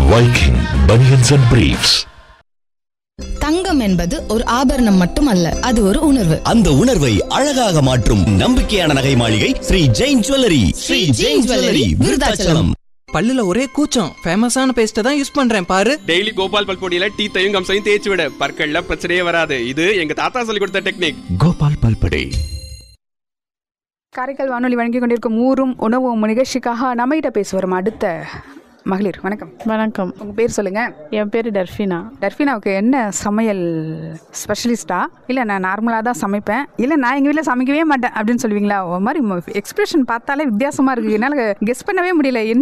Viking Bunions and Briefs. தங்கம் என்பது ஒரு ஆபரணம் மட்டுமல்ல அது ஒரு உணர்வு அந்த உணர்வை அழகாக மாற்றும் நம்பிக்கையான நகை மாளிகை ஸ்ரீ ஜெயின் ஜுவல்லரி ஸ்ரீ ஜெயின் ஜுவல்லரி விருதாச்சலம் பல்லுல ஒரே கூச்சம் ஃபேமஸான பேஸ்ட்டை தான் யூஸ் பண்றேன் பாரு டெய்லி கோபால் பல்பொடியில டீத்தையும் கம்சையும் தேய்ச்சி விட பற்கள்ல பிரச்சனையே வராது இது எங்க தாத்தா சொல்லி கொடுத்த டெக்னிக் கோபால் பல்படே காரைக்கால் வானொலி வழங்கி கொண்டிருக்கும் ஊரும் உணவும் நிகழ்ச்சிக்காக நம்மகிட்ட பேச வரும் அடுத்த மகளிர் வணக்கம் வணக்கம் உங்க பேர் சொல்லுங்க என் பேர் டர்ஃபினா டர்ஃபினாவுக்கு என்ன சமையல் ஸ்பெஷலிஸ்டா இல்லை நான் நார்மலாக தான் சமைப்பேன் இல்லை நான் எங்கள் வீட்டில் சமைக்கவே மாட்டேன் அப்படின்னு சொல்லுவீங்களா ஒரு மாதிரி எக்ஸ்பிரஷன் பார்த்தாலே வித்தியாசமாக இருக்குது என்னால் கெஸ் பண்ணவே முடியல என்ன